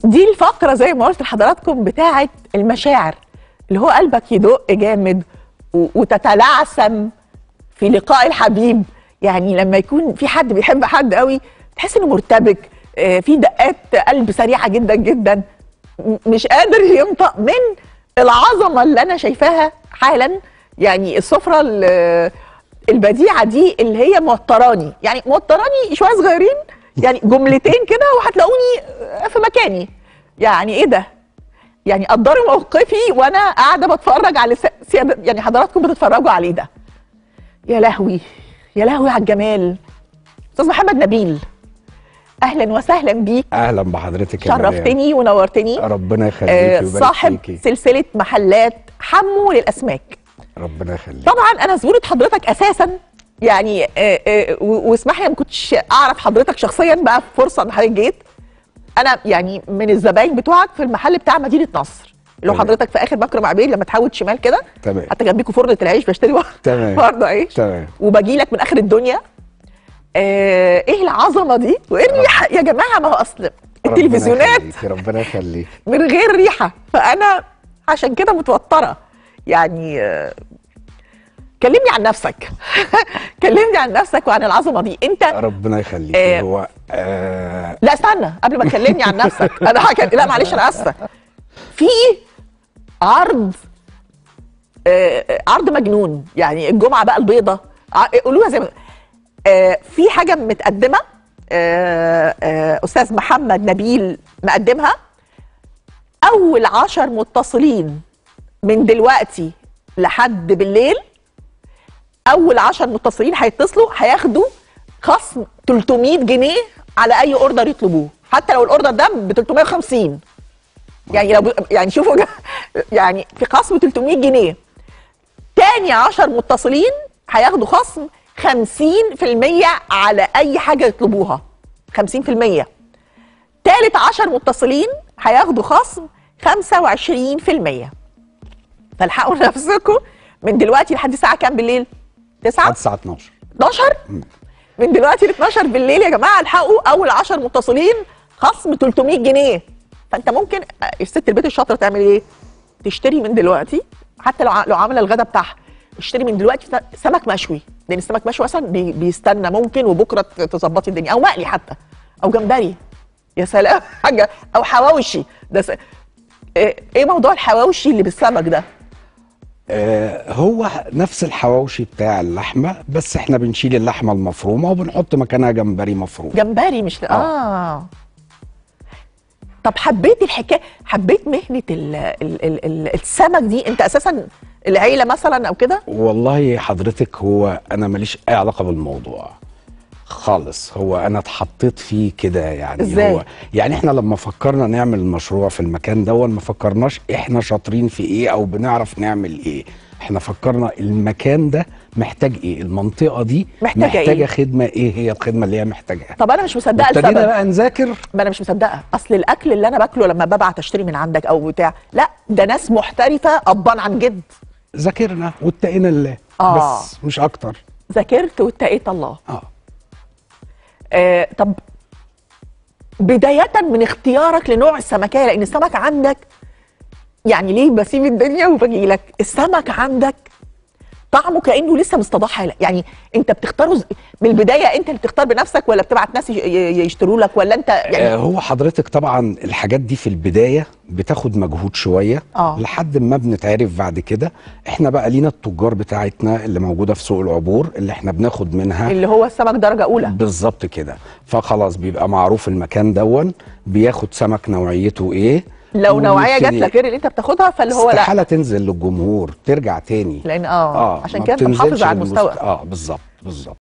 دي الفقره زي ما قلت لحضراتكم بتاعه المشاعر اللي هو قلبك يدق جامد و- وتتلعثم في لقاء الحبيب يعني لما يكون في حد بيحب حد قوي تحس انه مرتبك آه، في دقات قلب سريعه جدا جدا م- مش قادر ينطق من العظمه اللي انا شايفاها حالا يعني السفره ال- البديعه دي اللي هي موتراني يعني موتراني شويه صغيرين يعني جملتين كده وهتلاقوني في مكاني يعني ايه ده يعني قدروا موقفي وانا قاعده بتفرج على س- سيادة يعني حضراتكم بتتفرجوا عليه ده يا لهوي يا لهوي على الجمال استاذ محمد نبيل اهلا وسهلا بيك اهلا بحضرتك يا مريم. شرفتني ونورتني ربنا يخليكي آه ويبارك صاحب فيكي سلسله محلات حمو للاسماك ربنا يخليك طبعا انا زبونه حضرتك اساسا يعني آه، آه، و- واسمح لي ما كنتش اعرف حضرتك شخصيا بقى فرصه ان حضرتك جيت انا يعني من الزباين بتوعك في المحل بتاع مدينه نصر اللي هو تمام. حضرتك في اخر مكرم عبيد لما تحود شمال كده تمام. حتى جنبيكوا فرنه العيش بشتري تمام. برضه عيش تمام. وباجي لك من اخر الدنيا آه ايه العظمه دي وايه الريحه يا جماعه ما هو اصل ربنا التلفزيونات يخليكي، ربنا يخليك من غير ريحه فانا عشان كده متوتره يعني آه، كلمني عن نفسك كلمني عن نفسك وعن العظمه دي انت ربنا يخليك آه. هو آه لا استنى قبل ما تكلمني عن نفسك انا حاجة لا معلش انا اسفه في عرض آه، آه، عرض مجنون يعني الجمعه بقى البيضه ع- قولوها زي ما آه، في حاجه متقدمه آه، آه، استاذ محمد نبيل مقدمها اول عشر متصلين من دلوقتي لحد بالليل اول 10 متصلين هيتصلوا هياخدوا خصم 300 جنيه على اي اوردر يطلبوه حتى لو الاوردر ده ب 350 يعني لو يعني شوفوا جا- يعني في خصم 300 جنيه تاني 10 متصلين هياخدوا خصم 50% على اي حاجه يطلبوها 50% تالت 10 متصلين هياخدوا خصم 25% فالحقوا نفسكم من دلوقتي لحد الساعه كام بالليل 9 لحد الساعه 12 12 من دلوقتي ل 12 بالليل يا جماعه الحقوا اول 10 متصلين خصم 300 جنيه فانت ممكن آه، الست البيت الشاطره تعمل ايه؟ تشتري من دلوقتي حتى لو ع- لو عامله الغدا بتاعها اشتري من دلوقتي س- سمك مشوي لان السمك مشوي مثلا بي- بيستنى ممكن وبكره ت- تظبطي الدنيا او مقلي حتى او جمبري يا سلام حاجه او حواوشي ده س... ايه إيه موضوع الحواوشي اللي بالسمك ده؟ آه هو نفس الحواوشي بتاع اللحمه بس احنا بنشيل اللحمه المفرومه وبنحط مكانها جمبري مفروم جمبري مش اه, آه. طب حبيت الحكايه حبيت مهنه ال ال ال ال السمك دي انت اساسا العيله مثلا او كده والله حضرتك هو انا ماليش اي علاقه بالموضوع خالص هو انا اتحطيت فيه كده يعني إزاي؟ هو يعني احنا لما فكرنا نعمل المشروع في المكان ده ما فكرناش احنا شاطرين في ايه او بنعرف نعمل ايه احنا فكرنا المكان ده محتاج ايه المنطقه دي محتاجة محتاجه إيه؟ خدمه ايه هي الخدمه اللي هي محتاجاها طب انا مش مصدقه ابتدينا السبب بقى نذاكر ما انا مش مصدقه اصل الاكل اللي انا باكله لما ببعت اشتري من عندك او بتاع لا ده ناس محترفه ابان عن جد ذاكرنا واتقينا لله آه. بس مش اكتر ذاكرت واتقيت الله اه آه طب بداية من اختيارك لنوع السمكية لأن السمك عندك يعني ليه بسيب الدنيا وبجي لك السمك عندك طعمه كأنه لسه مستضاح حالا يعني أنت بتختاره ز- من البداية أنت اللي بتختار بنفسك ولا بتبعت ناس ي- ي- يشتروا لك ولا أنت آه، يعني هو حضرتك طبعا الحاجات دي في البدايه بتاخد مجهود شويه آه. لحد ما بنتعرف بعد كده احنا بقى لينا التجار بتاعتنا اللي موجوده في سوق العبور اللي احنا بناخد منها اللي هو السمك درجة أولى بالظبط كده فخلاص بيبقى معروف المكان دون بياخد سمك نوعيته ايه لو نوعية جات وبيبتدي- لك غير اللي أنت بتاخدها فاللي هو لا استحاله تنزل للجمهور ترجع تاني لأن آه, عشان ما كده أنت محافظ بتنزلش على المستوى للمست- اه بالظبط بالظبط